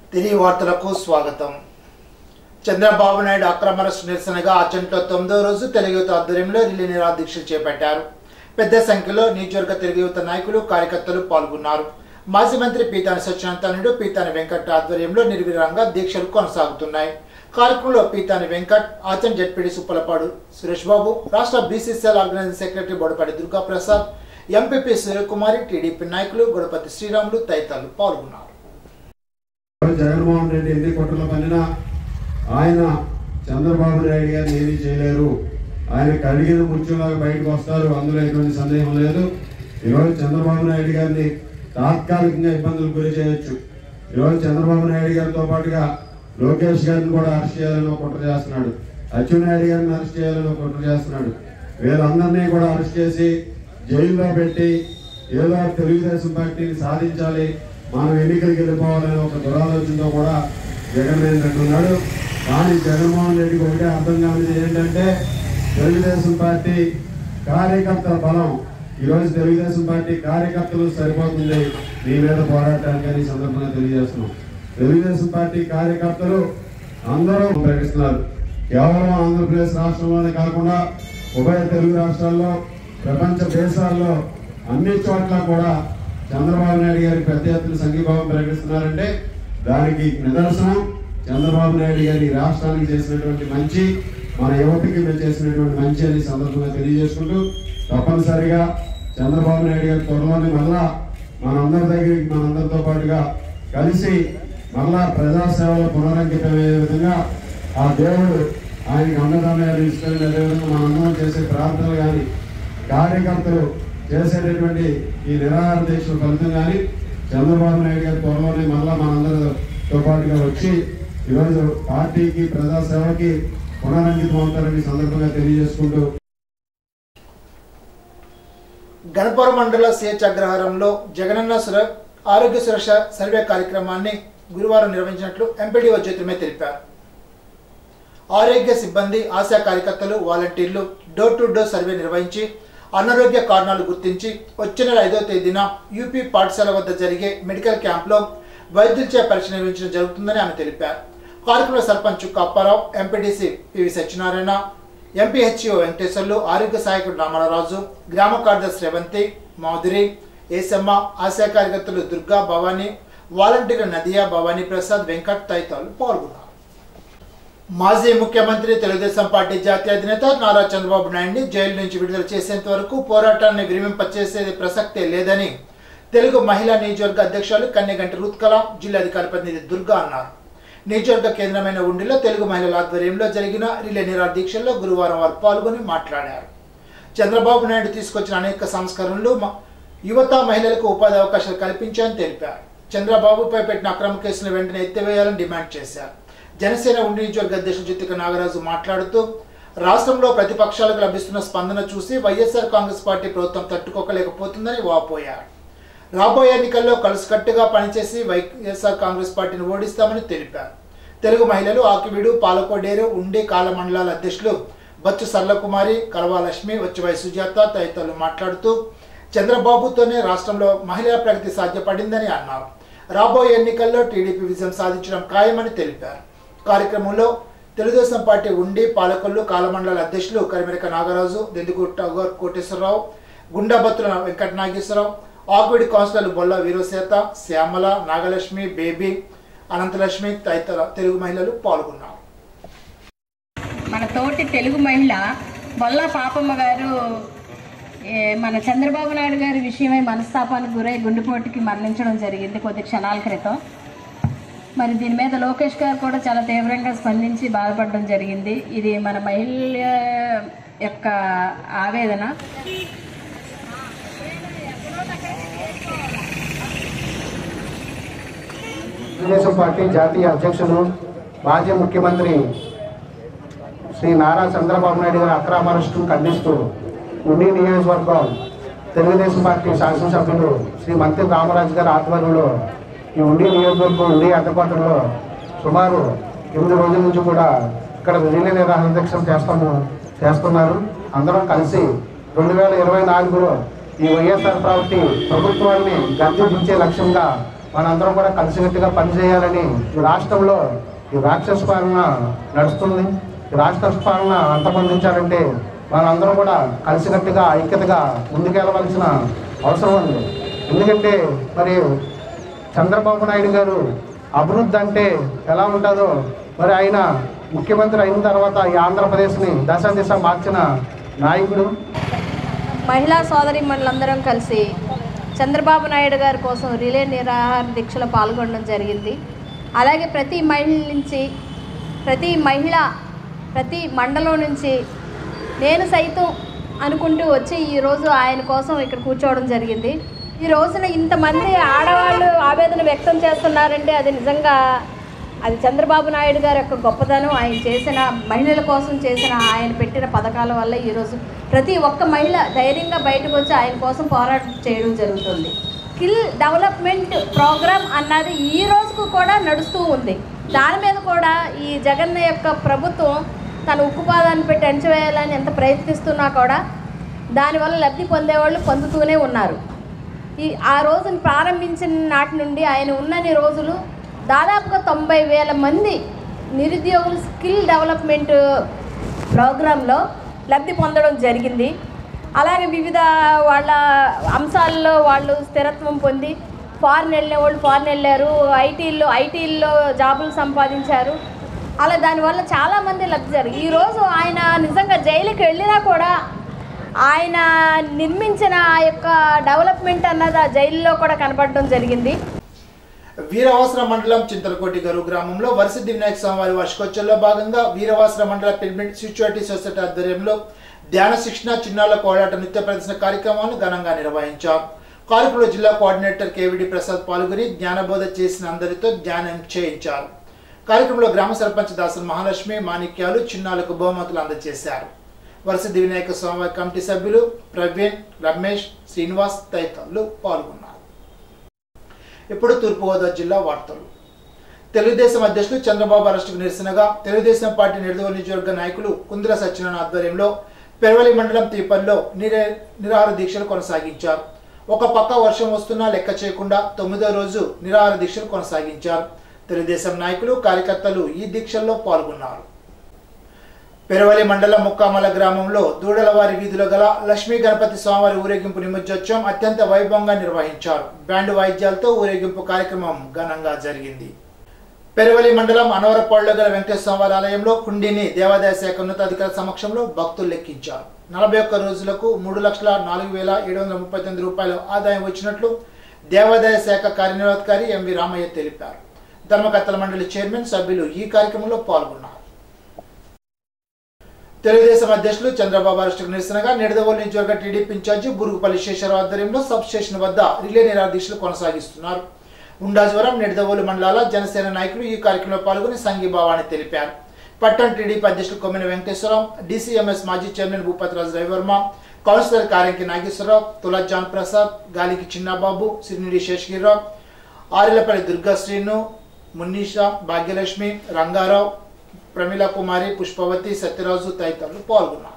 తిరిగి వార్తలకు స్వాగతం చంద్రబాబు నాయుడు అక్రమ అరెస్టు నిరసనగా అచంట్లో తొమ్మిదో రోజు తెలుగు యువత ఆధ్వర్యంలో రిలే నిరాదీక్షలు చేపట్టారు పెద్ద సంఖ్యలో నియోజకవర్గ తెలుగు యువత నాయకులు కార్యకర్తలు పాల్గొన్నారు మాజీ మంత్రి పీతాని సత్యనారాయణుడు పీతాని వెంకట్ ఆధ్వర్యంలో నిర్విరాంగా దీక్షలు కొనసాగుతున్నాయి కార్యక్రమంలో పీతాని వెంకట్ ఆచన్ జడ్పీడి సుప్పలపాడు సురేష్ బాబు రాష్ట్ర BCCL organizing secretary Bodapati Durga Prasad MPP Suryakumari TDP నాయకులు గొడపతి శ్రీరాములు తదితరులు పాల్గొన్నారు జగన్మోహన్ రెడ్డి ఎన్ని కుట్రలు పన్నినా ఆయన చంద్రబాబు నాయుడు గారిని ఏమీ చేయలేరు ఆయన కడిగిన ముత్యంలాగా బయటకు వస్తారు అందులో ఎటువంటి సందేహం లేదు ఈరోజు చంద్రబాబు నాయుడు గారిని తాత్కాలికంగా ఇబ్బందులు గురి చేయొచ్చు ఈరోజు చంద్రబాబు నాయుడు గారితో పాటుగా లోకేష్ గారిని కూడా అరెస్ట్ చేయాలని ఒక కుట్ర చేస్తున్నాడు అచ్చెన్నాయుడు గారిని అరెస్ట్ చేయాలని ఒక కుట్ర చేస్తున్నాడు వీళ్ళందరినీ కూడా అరెస్ట్ చేసి జైల్లో పెట్టి ఏదో ఒక తెలుగుదేశం పార్టీని సాధించాలి మనం ఎన్నికలకు వెళ్ళిపోవాలనే ఒక దురాలోచనతో కూడా జగన్ ఉన్నాడు కానీ జగన్మోహన్ రెడ్డికి ఒకటే అర్థం కానిది ఏంటంటే తెలుగుదేశం పార్టీ కార్యకర్తల బలం ఈరోజు తెలుగుదేశం పార్టీ కార్యకర్తలు సరిపోతుంది మీ మీద పోరాటానికి అని ఈ సందర్భంగా తెలియజేస్తున్నాం తెలుగుదేశం పార్టీ కార్యకర్తలు అందరూ ప్రకటిస్తున్నారు కేవలం ఆంధ్రప్రదేశ్ రాష్ట్రంలోనే కాకుండా ఉభయ తెలుగు రాష్ట్రాల్లో ప్రపంచ దేశాల్లో అన్ని చోట్ల కూడా చంద్రబాబు నాయుడు గారి పెద్ద ఎత్తున సంఘీభావం ప్రకటిస్తున్నారంటే దానికి నిదర్శనం చంద్రబాబు నాయుడు గారి ఈ రాష్ట్రానికి చేసినటువంటి మంచి మన యువతకి మేము చేసినటువంటి మంచి అని ఈ సందర్భంగా తెలియజేసుకుంటూ తప్పనిసరిగా చంద్రబాబు నాయుడు గారి త్వరలోనే మళ్ళా మనందరి దగ్గరికి మనందరితో పాటుగా కలిసి మళ్ళా ప్రజాసేవలో పునరంకితమయ్యే విధంగా ఆ దేవుడు ఆయనకి అన్నదానాలు ఇసుకొని అదేవిధంగా మనందరం చేసే ప్రార్థనలు కానీ కార్యకర్తలు చేసేటటువంటి ఈ నిరాహార దీక్షల ఫలితం కానీ చంద్రబాబు నాయుడు గారి త్వరలోనే మళ్ళా మనందరితో పాటుగా వచ్చి ఈరోజు పార్టీకి ప్రజాసేవకి పునరంకితం అవుతారని ఈ సందర్భంగా తెలియజేసుకుంటూ గణపురం మండల సిహెచ్ అగ్రహారంలో జగనన్న సుర ఆరోగ్య సురక్ష సర్వే కార్యక్రమాన్ని గురువారం నిర్వహించినట్లు ఎంపీడీఓ జ్యోతిమే తెలిపారు ఆరోగ్య సిబ్బంది ఆశా కార్యకర్తలు వాలంటీర్లు డోర్ టు డోర్ సర్వే నిర్వహించి అనారోగ్య కారణాలు గుర్తించి వచ్చే నెల ఐదో తేదీన యూపీ పాఠశాల వద్ద జరిగే మెడికల్ క్యాంప్లో వైద్యులచే పరీక్ష నిర్వహించడం జరుగుతుందని ఆమె తెలిపారు కార్యక్రమంలో sarpanch Chukka Apparao MPDC PV Satyanarayana MPHO Venkateswarlu ఆరోగ్య సహాయకుడు రామరాజు గ్రామ కార్యదర్శి రేవంతి మాధురి ఏసమ్మ ఆశా కార్యకర్తలు దుర్గా భవానీ వాలంటీర్లు నదియా భవానీ ప్రసాద్ వెంకట్ తదితరులు పాల్గొన్నారు మాజీ ముఖ్యమంత్రి తెలుగుదేశం పార్టీ జాతీయ అధినేత నారా చంద్రబాబు నాయుడిని జైలు నుంచి విడుదల చేసేంత వరకు పోరాటాన్ని విరమింపచేసేది ప్రసక్తే లేదని తెలుగు మహిళా నియోజకవర్గ అధ్యక్షులు కన్నెగంటి రూత్కల జిల్లా అధికార ప్రతినిధి దుర్గా అన్నారు నియోజకవర్గ కేంద్రమైన ఉండిలో తెలుగు మహిళల ఆధ్వర్యంలో జరిగిన రిలే నిరాహార దీక్షల్లో గురువారం వారు పాల్గొని మాట్లాడారు చంద్రబాబు నాయుడు తీసుకొచ్చిన అనేక సంస్కరణలు మ- యువత మహిళలకు ఉపాధి అవకాశాలు కల్పించాయని తెలిపారు చంద్రబాబుపై పెట్టిన అక్రమ కేసులను వెంటనే ఎత్తివేయాలని డిమాండ్ చేశారు జనసేన ఉండి నియోజకవర్గ అధ్యక్షుడు జ్యోతిక నాగరాజు మాట్లాడుతూ రాష్ట్రంలో ప్రతిపక్షాలకు లభిస్తున్న స్పందన చూసి వైఎస్ఆర్ కాంగ్రెస్ పార్టీ ప్రభుత్వం తట్టుకోకలేకపోతుందని వాపోయారు రాబోయే ఎన్నికల్లో కలిసికట్టుగా పనిచేసి వైఎస్ఆర్ కాంగ్రెస్ పార్టీని ఓడిస్తామని తెలిపారు తెలుగు మహిళలు ఆకివీడు పాలకోడేరు ఉండి కాల మండలాల అధ్యక్షులు బచ్చు సర్లకుమారి కలవాలక్ష్మి వచ్చివై సుజాత తదితరులు మాట్లాడుతూ చంద్రబాబుతోనే రాష్ట్రంలో మహిళల ప్రగతి సాధ్యపడిందని అన్నారు రాబోయే ఎన్నికల్లో టీడీపీ విజయం సాధించడం ఖాయమని తెలిపారు కార్యక్రమంలో తెలుగుదేశం పార్టీ ఉండి పాలకొల్లు కాలమండల అధ్యక్షులు కరిమెరక నాగరాజు దెందుగుట్ట కోటేశ్వరరావు గుండాబత్తుల వెంకట నాగేశ్వరరావు ఆకువిడి కౌన్సిలర్లు బొల్ల వీరసేత శ్యామల నాగలక్ష్మి బేబీ అనంతలక్ష్మి తదితర తెలుగు మహిళలు పాల్గొన్నారు మన తోటి తెలుగు మహిళ బొల్ల పాపమ్మ గారు ఏ, మన చంద్రబాబు నాయుడు గారి విషయమై మనస్తాపానికి గురై గుండెపోటుకి మరణించడం జరిగింది కొద్ది క్షణాల క్రితం మరి దీని మీద లోకేష్ గారు కూడా చాలా తీవ్రంగా స్పందించి బాధపడడం జరిగింది ఇది మన మహిళ యొక్క ఆవేదన తెలుగుదేశం పార్టీ జాతీయ అధ్యక్షులు మాజీ ముఖ్యమంత్రి శ్రీ నారా చంద్రబాబు నాయుడు గారి అక్రమ అరెస్టును ఖండిస్తూ ఉండి నియోజకవర్గం తెలుగుదేశం పార్టీ శాసనసభ్యులు శ్రీ మంత్రి రామరాజు గారి ఆధ్వర్యంలో ఈ ఉండి నియోజకవర్గం ఉండి అడ్డకోటలో సుమారు ఎనిమిది రోజుల నుంచి కూడా ఇక్కడ రిలే నిరాహార దీక్షలు చేస్తాము చేస్తున్నారు అందరం కలిసి రెండు వేల ఇరవై నాలుగులో ఈ వైఎస్ఆర్ పార్టీ ప్రభుత్వాన్ని గద్దె దించే లక్ష్యంగా మనందరం కూడా కలిసికట్టుగా పనిచేయాలని ఈ రాష్ట్రంలో ఈ రాక్షస పాలన నడుస్తుంది ఈ రాక్షస పాలన అంతమొందించాలంటే మనందరం కూడా కలిసికట్టుగా ఐక్యతగా ముందుకెళ్ళవలసిన అవసరం ఉంది ఎందుకంటే మరి చంద్రబాబు నాయుడు గారు అభివృద్ధి అంటే ఎలా ఉంటుందో మరి ఆయన ముఖ్యమంత్రి అయిన తర్వాత ఈ ఆంధ్రప్రదేశ్ని దశ దిశ మార్చిన నాయకుడు మహిళా సోదరి మండలందరం కలిసి చంద్రబాబు నాయుడు గారి కోసం రిలే నిరాహార దీక్షలో పాల్గొనడం జరిగింది అలాగే ప్రతి మహిళ నుంచి ప్రతి మహిళ ప్రతి మండలం నుంచి నేను సైతం అనుకుంటూ వచ్చి ఈరోజు ఆయన కోసం ఇక్కడ కూర్చోవడం జరిగింది ఈ రోజున ఇంతమంది ఆడవాళ్ళు ఆవేదన వ్యక్తం చేస్తున్నారంటే అది నిజంగా అది చంద్రబాబు నాయుడు గారి యొక్క గొప్పతనం ఆయన చేసిన మహిళల కోసం చేసిన ఆయన పెట్టిన పథకాల వల్ల ఈరోజు ప్రతి ఒక్క మహిళ ధైర్యంగా బయటకు వచ్చి ఆయన కోసం పోరాటం చేయడం జరుగుతుంది స్కిల్ డెవలప్మెంట్ ప్రోగ్రామ్ అన్నది ఈ రోజుకు కూడా నడుస్తూ ఉంది దాని మీద కూడా ఈ జగన్ యొక్క ప్రభుత్వం తన ఉక్కుపాదాన్ని పెట్టి అణచివేయాలని ఎంత ప్రయత్నిస్తున్నా కూడా దానివల్ల లబ్ధి పొందేవాళ్ళు పొందుతూనే ఉన్నారు ఈ ఆ రోజును ప్రారంభించిన నాటి నుండి ఆయన ఉన్నన్ని రోజులు దాదాపుగా తొంభై వేల మంది నిరుద్యోగులు స్కిల్ డెవలప్మెంట్ ప్రోగ్రాంలో లబ్ధి పొందడం జరిగింది అలాగే వివిధ వాళ్ళ అంశాల్లో వాళ్ళు స్థిరత్వం పొంది ఫారిన్ వెళ్ళిన వాళ్ళు ఫారిన్ వెళ్ళారు ఐటీల్లో ఐటీల్లో జాబులు సంపాదించారు అలా దానివల్ల చాలామంది లబ్ధి జరిగింది ఈరోజు ఆయన నిజంగా జైలుకి వెళ్ళినా కూడా ఆయన నిర్మించిన ఆ యొక్క డెవలప్మెంట్ అన్నది ఆ జైల్లో కూడా కనపడడం జరిగింది వీరవాసర మండలం చింతలకోటి గరువు గ్రామంలో వరసిద్ధి వినాయక స్వామివారి వార్షికోత్సవంలో భాగంగా వీరవాసర మండల పిరమిడ్ స్పిరిచువాలిటీ సొసైటీ ఆధ్వర్యంలో ధ్యాన శిక్షణ చిన్నాల కోలాట నృత్య ప్రదర్శన కార్యక్రమాలను ఘనంగా నిర్వహించారు కార్యక్రమంలో జిల్లా కోఆర్డినేటర్ కేవిడి ప్రసాద్ పాల్గొని జ్ఞానబోధ చేసిన అందరితో ధ్యానం చేయించారు కార్యక్రమంలో గ్రామ సర్పంచ్ దాసన్ మహాలక్ష్మి మాణిక్యాలు చిన్నాలకు బహుమతులు అందజేశారు వరసిద్ధి వినాయక స్వామివారి కమిటీ సభ్యులు ప్రవీణ్ రమేష్ శ్రీనివాస్ తదితరులు పాల్గొన్నారు ఇప్పుడు తూర్పుగోదావరి జిల్లా వార్తలు తెలుగుదేశం అధ్యక్షులు చంద్రబాబు అరెస్టుకు నిరసనగా తెలుగుదేశం పార్టీ నిడదవోలు నియోజకవర్గ నాయకులు కుంద్ర సత్యనారాయణ ఆధ్వర్యంలో పెరవలి మండలం తీపల్లో నిరే నిరాహార దీక్షలు కొనసాగించారు ఒక పక్క వర్షం వస్తున్నా లెక్క చేయకుండా తొమ్మిదో రోజు నిరాహార దీక్షలు కొనసాగించారు తెలుగుదేశం నాయకులు కార్యకర్తలు ఈ దీక్షల్లో పాల్గొన్నారు పెరవలి మండలం ముక్కామల గ్రామంలో దూడలవారి వీధిలో గల లక్ష్మీ గణపతి స్వామివారి ఊరేగింపు నిమజ్జోత్సవం అత్యంత వైభవంగా నిర్వహించారు బ్యాండ్ వాయిద్యాలతో ఊరేగింపు కార్యక్రమం ఘనంగా జరిగింది పెరవలి మండలం అనవరపాడులో గల వెంకటేశ్వర స్వామివారి ఆలయంలో హుండీని దేవాదాయ శాఖ ఉన్నతాధికారుల సమక్షంలో భక్తులు లెక్కించారు నలభై ఒక్క రోజులకు మూడు లక్షల నాలుగు వేల ఏడు వందల ముప్పై తొమ్మిది రూపాయలు ఆదాయం వచ్చినట్లు దేవాదాయ శాఖ కార్యనిర్వాహకారి ఎంవి రామయ్య తెలిపారు ధర్మకర్తల మండలి చైర్మన్ సభ్యులు ఈ కార్యక్రమంలో పాల్గొన్నారు తెలుగుదేశం అధ్యక్షులు చంద్రబాబు అరెస్టుకు నిరసనగా నిడదవోలు నియోజకవర్గ టీడీపీ ఇన్ఛార్జి బురుగుపల్లి శేషరావు ఆధ్వర్యంలో సబ్ స్టేషన్ వద్ద రిలే నిరాదీక్షలు కొనసాగిస్తున్నారు ఉండాజ్వరం నిడదవోలు మండలాల జనసేన నాయకులు ఈ కార్యక్రమంలో పాల్గొని సంఘీభావాన్ని తెలిపారు పట్టణ టీడీపీ అధ్యక్షులు కొమ్మిన వెంకటేశ్వరరావు డీసీఎంఎస్ మాజీ chairman Bhupathiraju Ravivarma councillor Karanki Nageswararao Tula John Prasad గాలికి చిన్నబాబు సిరినిడి శేషగిరిరావు ఆరిలపల్లి దుర్గా శ్రీను మున్నీషా భాగ్యలక్ష్మి రంగారావు ప్రమీల కుమారి పుష్పవతి సత్యరాజు తదితరులు పాల్గొన్నారు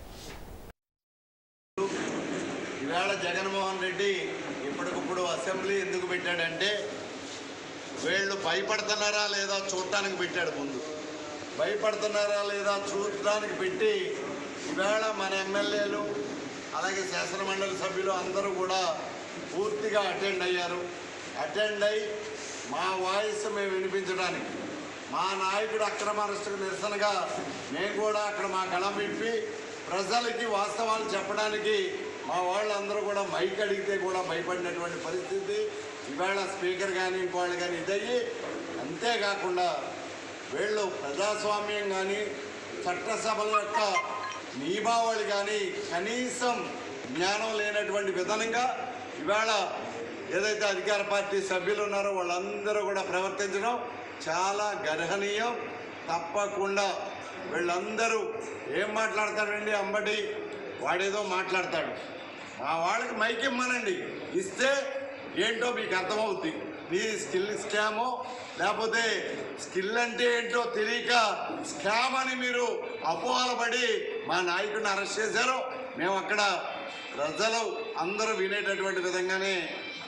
ఈవేళ జగన్మోహన్ రెడ్డి ఇప్పటికిప్పుడు అసెంబ్లీ ఎందుకు పెట్టాడంటే వీళ్ళు భయపడుతున్నారా లేదా చూడటానికి పెట్టాడు ముందు భయపడుతున్నారా లేదా చూడటానికి పెట్టి ఈవేళ మన ఎమ్మెల్యేలు అలాగే శాసనమండలి సభ్యులు అందరూ కూడా పూర్తిగా అటెండ్ అయ్యారు అటెండ్ అయి మా వాయిస్ మేము వినిపించడానికి మా నాయకుడు అక్రమ అరెస్టుకు నిరసనగా మేము కూడా అక్కడ మా గళం విప్పి ప్రజలకి వాస్తవాలు చెప్పడానికి మా వాళ్ళందరూ కూడా మైక్ అడిగితే కూడా భయపడినటువంటి పరిస్థితి ఈవేళ స్పీకర్ కానీ ఇంకోళ్ళు కానీ ఇదయ్యి అంతేకాకుండా వీళ్ళు ప్రజాస్వామ్యం కానీ చట్టసభల యొక్క నియమావళి కానీ కనీసం జ్ఞానం లేనటువంటి విధానంగా ఇవాళ ఏదైతే అధికార పార్టీ సభ్యులు ఉన్నారో వాళ్ళందరూ కూడా ప్రవర్తించడం చాలా గర్హనీయం తప్పకుండా వీళ్ళందరూ ఏం మాట్లాడతాడండి అంబటి వాడేదో మాట్లాడతాడు మా వాళ్ళకి మైక్ ఇమ్మనండి ఇస్తే ఏంటో మీకు అర్థమవుద్ది మీ స్కిల్ స్కామో లేకపోతే స్కిల్ అంటే ఏంటో తెలియక స్కామ్ అని మీరు అపోహలు పడి మా నాయకుడిని అరెస్ట్ చేశారు మేము అక్కడ ప్రజలు అందరూ వినేటటువంటి విధంగానే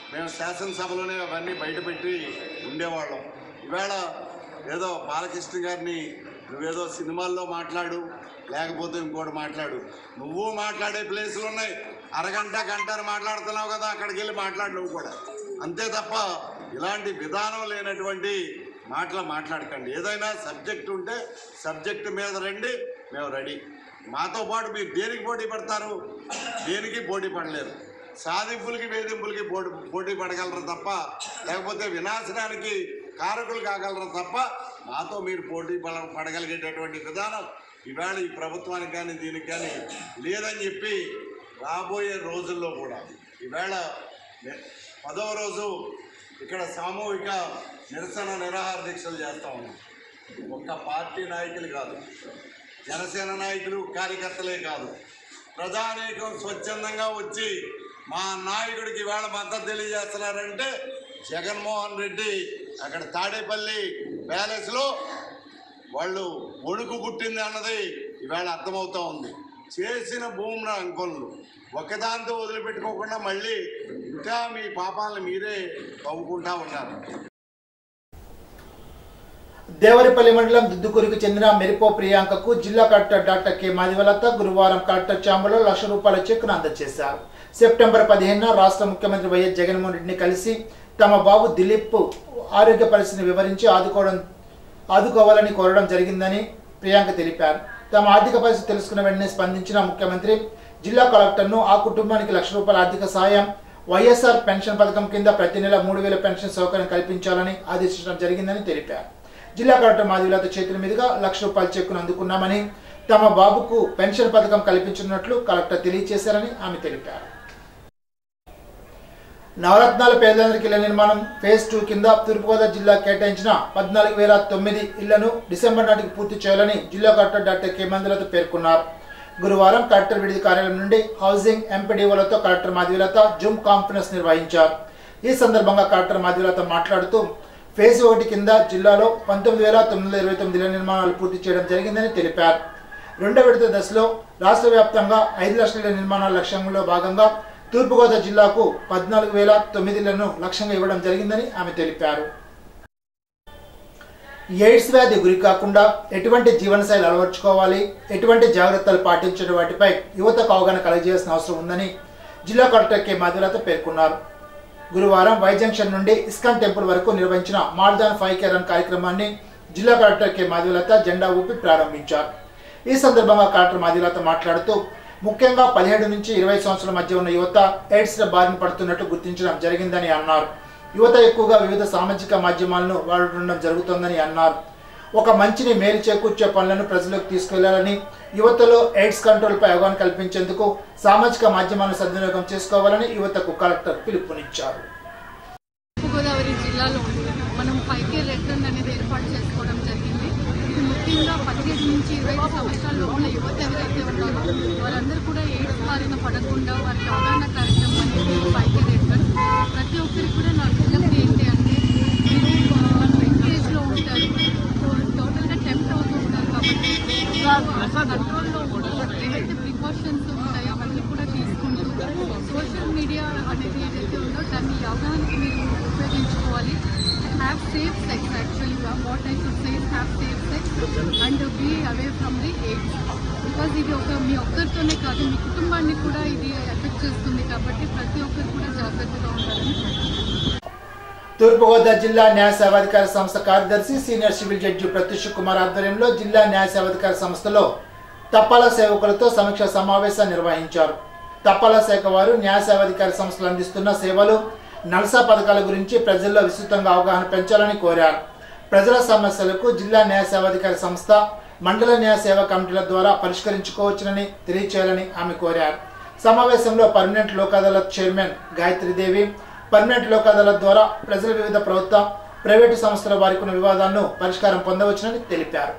మేము శాసనసభలోనే అవన్నీ బయటపెట్టి ఉండేవాళ్ళం ఈవేళ ఏదో బాలకృష్ణ గారిని నువ్వేదో సినిమాల్లో మాట్లాడు లేకపోతే ఇంకోటి మాట్లాడు నువ్వు మాట్లాడే ప్లేసులు ఉన్నాయి అరగంట గంట మాట్లాడుతున్నావు కదా అక్కడికి వెళ్ళి మాట్లాడు నువ్వు కూడా అంతే తప్ప ఇలాంటి విధానం లేనటువంటి మాటలు మాట్లాడకండి ఏదైనా సబ్జెక్ట్ ఉంటే సబ్జెక్ట్ మీద రండి మేము రెడీ మాతో పాటు మీరు దేనికి పోటీ పడతారు దేనికి పోటీ పడలేరు సాధింపులకి వేధింపులకి పోటీ పోటీ పడగలరు తప్ప లేకపోతే వినాశనానికి కారకులు కాగలరు తప్ప మాతో మీరు పోటీ పడ పడగలిగేటటువంటి విధానం ఈవేళ ఈ ప్రభుత్వానికి కానీ దీనికి కానీ లేదని చెప్పి రాబోయే రోజుల్లో కూడా ఈవేళ నె- పదవ రోజు ఇక్కడ సామూహిక నిరసన నిరాహార దీక్షలు చేస్తా ఉన్నాం ఒక్క పార్టీ నాయకులు కాదు జనసేన నాయకులు కార్యకర్తలే కాదు ప్రజానీకం స్వచ్ఛందంగా వచ్చి మా నాయకుడికి ఇవాళ మద్దతు తెలియజేస్తున్నారంటే జగన్మోహన్ రెడ్డి అక్కడ తాడేపల్లి ప్యాలెస్లో వాళ్ళు వణుకు పుట్టింది అన్నది ఇవాళ అర్థమవుతా ఉంది చేసిన భూముల అంకొలు ఒకదాంతో వదిలిపెట్టుకోకుండా మళ్ళీ ఇంకా మీ పాపాలను మీరే తవ్వుకుంటా ఉన్నారు దేవరిపల్లి మండలం దుద్దుకూరుకు చెందిన మెరిపో ప్రియాంకకు జిల్లా కలెక్టర్ డాక్టర్ కె మాదివలత గురువారం కలెక్టర్ చాంబర్లో లక్ష రూపాయల చెక్కును అందజేశారు సెప్టెంబర్ పదిహేనున రాష్ట్ర ముఖ్యమంత్రి వైఎస్ జగన్మోహన్ రెడ్డిని కలిసి తమ బాబు దిలీప్ ఆరోగ్య పరిస్థితిని వివరించి ఆదుకోవడం ఆదుకోవాలని కోరడం జరిగిందని ప్రియాంక తెలిపారు తమ ఆర్థిక పరిస్థితి తెలుసుకున్న వెంటనే స్పందించిన ముఖ్యమంత్రి జిల్లా కలెక్టర్ను ఆ కుటుంబానికి లక్ష రూపాయల ఆర్థిక సాయం వైఎస్ఆర్ పెన్షన్ పథకం కింద ప్రతి నెల మూడు వేల పెన్షన్ సౌకర్యం కల్పించాలని ఆదేశించడం జరిగిందని తెలిపారు జిల్లా కలెక్టర్ మాధవిలత చేతుల మీదుగా లక్ష రూపాయల చెక్కును అందుకున్నామని తమ బాబుకు పెన్షన్ పథకం కల్పించనున్నట్లు కలెక్టర్ తెలియజేశారని ఆమె తెలిపారు నవరత్నాల పేదలందరికీ ఇళ్ల నిర్మాణం ఫేజ్ టూ కింద తూర్పుగోదావరి జిల్లా కేటాయించిన పద్నాలుగు వేల తొమ్మిది ఇళ్లను డిసెంబర్ నాటికి పూర్తి చేయాలని జిల్లా కలెక్టర్ డాక్టర్ కె మందులత పేర్కొన్నారు గురువారం కలెక్టర్ విడిది కార్యాలయం నుండి హౌసింగ్ ఎంపీడీఓలతో కలెక్టర్ మాధవిలత జూమ్ కాన్ఫరెన్స్ నిర్వహించారు ఈ సందర్భంగా కలెక్టర్ మాధవిలత మాట్లాడుతూ ఫేజ్ ఒకటి కింద జిల్లాలో పంతొమ్మిది వేల తొమ్మిది వందల ఇరవై తొమ్మిది ఇళ్ల నిర్మాణాలు పూర్తి చేయడం జరిగిందని తెలిపారు రెండో విడత దశలో రాష్ట్ర వ్యాప్తంగా ఐదు లక్షల ఇళ్ల నిర్మాణాల లక్ష్యంలో భాగంగా తూర్పుగోదావరి జిల్లాకు పద్నాలుగు వేల తొమ్మిదిలను లక్ష్యంగా ఇవ్వడం జరిగిందని ఆమె తెలిపారు ఎయిడ్స్ వ్యాధి గురి కాకుండా ఎటువంటి జీవనశైలి అలవర్చుకోవాలి ఎటువంటి జాగ్రత్తలు పాటించడం వాటిపై యువతకు అవగాహన కలగజేయాల్సిన అవసరం ఉందని జిల్లా కలెక్టర్ కె మాధులత పేర్కొన్నారు గురువారం వై జంక్షన్ నుండి ఇస్కాన్ టెంపుల్ వరకు నిర్వహించిన మార్దాన్ ఫైవ్ కే రన్ కార్యక్రమాన్ని జిల్లా కలెక్టర్ కె మాధులత జెండా ఊపి ప్రారంభించారు ఈ సందర్భంగా కలెక్టర్ మాధులత మాట్లాడుతూ ముఖ్యంగా పదిహేడు నుంచి ఇరవై సంవత్సరాల మధ్య ఉన్న యువత ఎయిడ్స్ బారిన పడుతున్నట్టు గుర్తించడం జరిగిందని అన్నారు యువత ఎక్కువగా వివిధ సామాజిక మాధ్యమాలను వాడడం జరుగుతోందని అన్నారు ఒక మంచిని మేలు చేకూర్చే పనులను ప్రజలకు తీసుకెళ్లాలని యువతలో ఎయిడ్స్ కంట్రోల్పై అవగాహన కల్పించేందుకు సామాజిక మాధ్యమాలను సద్వినియోగం చేసుకోవాలని యువతకు కలెక్టర్ పిలుపునిచ్చారు తూర్పుగోదావరి జిల్లాలో మనం పైకే రెడ్ రన్ అనేది ఏర్పాటు చేసుకోవడం జరిగింది ఇది ముఖ్యంగా పదిహేడు నుంచి ఇరవై ఐదు సంవత్సరాల్లో ఉన్న యువత ఎవరైతే ఉన్నారో వారందరూ కూడా ఎయిడ్స్ బారిన పడకుండా వారికి అవగాహన కార్యక్రమం అనేది పైకే రెడ్ రన్ ప్రతి ఒక్కరికి కూడా నా విజ్ఞప్తి ఏంటి అంటే మీరు వాళ్ళు ఎంకరేజ్లో ఉంటారు టోటల్గా టెంప్ట్ అవుతూ ఉంటారు కాబట్టి కంట్రోల్లో ఏవైతే ప్రికాషన్స్ ఉంటాయో అవన్నీ కూడా తీసుకుంటూ సోషల్ మీడియా అనేది ఏదైతే ఉందో దాన్ని అవగాహనకి మీరు ఉపయోగించుకోవాలి హ్యావ్ సేఫ్ సెక్స్ యాక్చువల్గా what I should say have safe sex and be away from the AIDS because ఇది ఒక మీ ఒక్కరితోనే కాదు మీ కుటుంబాన్ని కూడా ఇది ఎఫెక్ట్ చేస్తుంది కాబట్టి ప్రతి ఒక్కరు కూడా జాగ్రత్తగా ఉండాలని తూర్పుగోదావరి జిల్లా న్యాయ సేవాధికార సంస్థ కార్యదర్శి senior civil judge Pratyush Kumar ఆధ్వర్యంలో జిల్లా న్యాయ సేవాధికార సంస్థలో తపాలా సేవకులతో సమీక్ష సమావేశం నిర్వహించారు తపాలా శాఖ వారు న్యాయ సేవాధికార సంస్థలు అందిస్తున్న సేవలు నల్సా పథకాల గురించి ప్రజల్లో విస్తృతంగా అవగాహన పెంచాలని కోరారు ప్రజల సమస్యలకు జిల్లా న్యాయ సేవాధికార సంస్థ మండల న్యాయ సేవా కమిటీల ద్వారా పరిష్కరించుకోవచ్చునని తెలియచేయాలని ఆమె కోరారు సమావేశంలో permanent Lok Adalat chairman Gayatridevi permanent Lok Adalat ద్వారా ప్రజల వివిధ ప్రభుత్వ ప్రైవేటు సంస్థల వారికి ఉన్న వివాదాలను పరిష్కారం పొందవచ్చునని తెలిపారు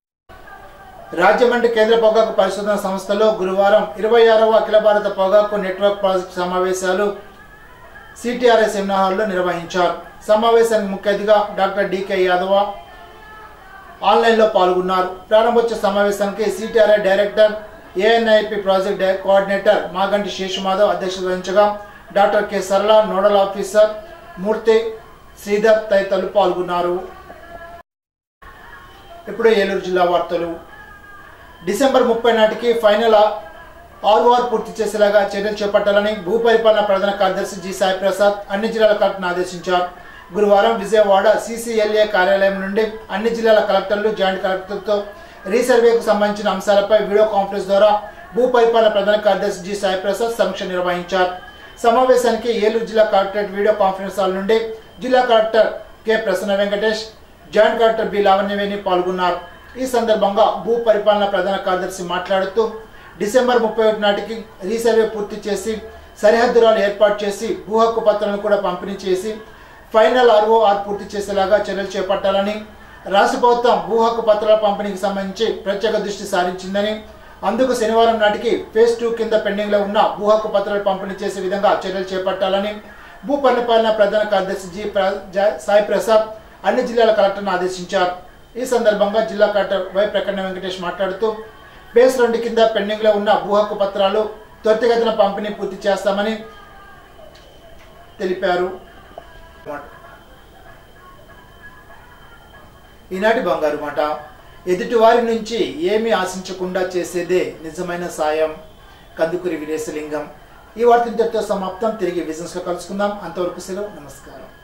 రాజ్యమండ్రి కేంద్ర పొగాకు పరిశోధన సంస్థలో గురువారం ఇరవై ఆరవ అఖిల భారత పొగాకు నెట్వర్క్ ప్రాజెక్ట్ సమావేశాలు సిటిఆర్ఎస్ సెమినార్ హాల్లో నిర్వహించారు సమావేశానికి ముఖ్య అతిథిగా డాక్టర్ డికే యాదవ ఆన్లైన్లో పాల్గొన్నారు ప్రారంభోత్సవ సమావేశానికి సిటిఆర్ఐ డైరెక్టర్ ఏఎన్ఐపి ప్రాజెక్ట్ డై- కోఆర్డినేటర్ మాగంటి శేషమాధవ్ అధ్యక్షత వహించగా doctor K Sarala nodal officer Murthy Sridhar తదితరులు పాల్గొన్నారు ఇప్పుడు ఏలూరు జిల్లా వార్తలు డిసెంబర్ ముప్పై నాటికి ఫైనల్ ఆర్ఓఆర్ పూర్తి చేసేలాగా చర్యలు చేపట్టాలని భూపరిపాలన ప్రధాన కార్యదర్శి జి సాయి ప్రసాద్ అన్ని జిల్లాల కలెక్టర్ను ఆదేశించారు గురువారం విజయవాడ సిసిఎల్ఏ కార్యాలయం నుండి అన్ని జిల్లాల కలెక్టర్లు జాయింట్ కలెక్టర్తో రీసర్వేకు సంబంధించిన అంశాలపై వీడియో కాన్ఫరెన్స్ ద్వారా భూపరిపాలన ప్రధాన కార్యదర్శి జి సాయి ప్రసాద్ సమీక్ష నిర్వహించారు సమావేశానికి ఏలూరు జిల్లా కలెక్టరేట్ వీడియో కాన్ఫరెన్స్ హాల్ నుండి జిల్లా collector K Prasanna Venkatesh joint collector B Lavanyaveni పాల్గొన్నారు ఈ సందర్భంగా భూ పరిపాలన ప్రధాన కార్యదర్శి మాట్లాడుతూ డిసెంబర్ ముప్పై ఒకటి నాటికి రీసర్వే పూర్తి చేసి సరిహద్దురాలు ఏర్పాటు చేసి భూ హక్కు పత్రాలను కూడా పంపిణీ చేసి ఫైనల్ ఆర్ఓఆర్ పూర్తి చేసేలాగా చర్యలు చేపట్టాలని రాష్ట్ర ప్రభుత్వం భూ హక్కు పత్రాల పంపిణీకి సంబంధించి ప్రత్యేక దృష్టి సారించిందని అందుకు శనివారం నాటికి ఫేజ్ టూ కింద పెండింగ్లో ఉన్న భూ హక్కు పత్రాలు పంపిణీ చేసే విధంగా చర్యలు చేపట్టాలని భూ పరిపాలన ప్రధాన కార్యదర్శి జి ప్ర- జా- సాయి ప్రసాద్ అన్ని జిల్లాల కలెక్టర్ను ఆదేశించారు ఈ సందర్భంగా జిల్లా కలెక్టర్ వై ప్రకన్న వెంకటేష్ మాట్లాడుతూ ఫేజ్ రెండు కింద పెండింగ్లో ఉన్న భూ హక్కు పత్రాలు త్వరితగతిన పంపిణీ పూర్తి చేస్తామని తెలిపారు ఈనాటి బంగారు మాట ఎదుటివారి నుంచి ఏమీ ఆశించకుండా చేసేదే నిజమైన సాయం కందుకూరి వీరేశలింగం ఈ వార్త ఇంతటితో సమాప్తం తిరిగి బిజినెస్లో కలుసుకుందాం అంతవరకు సెలవు నమస్కారం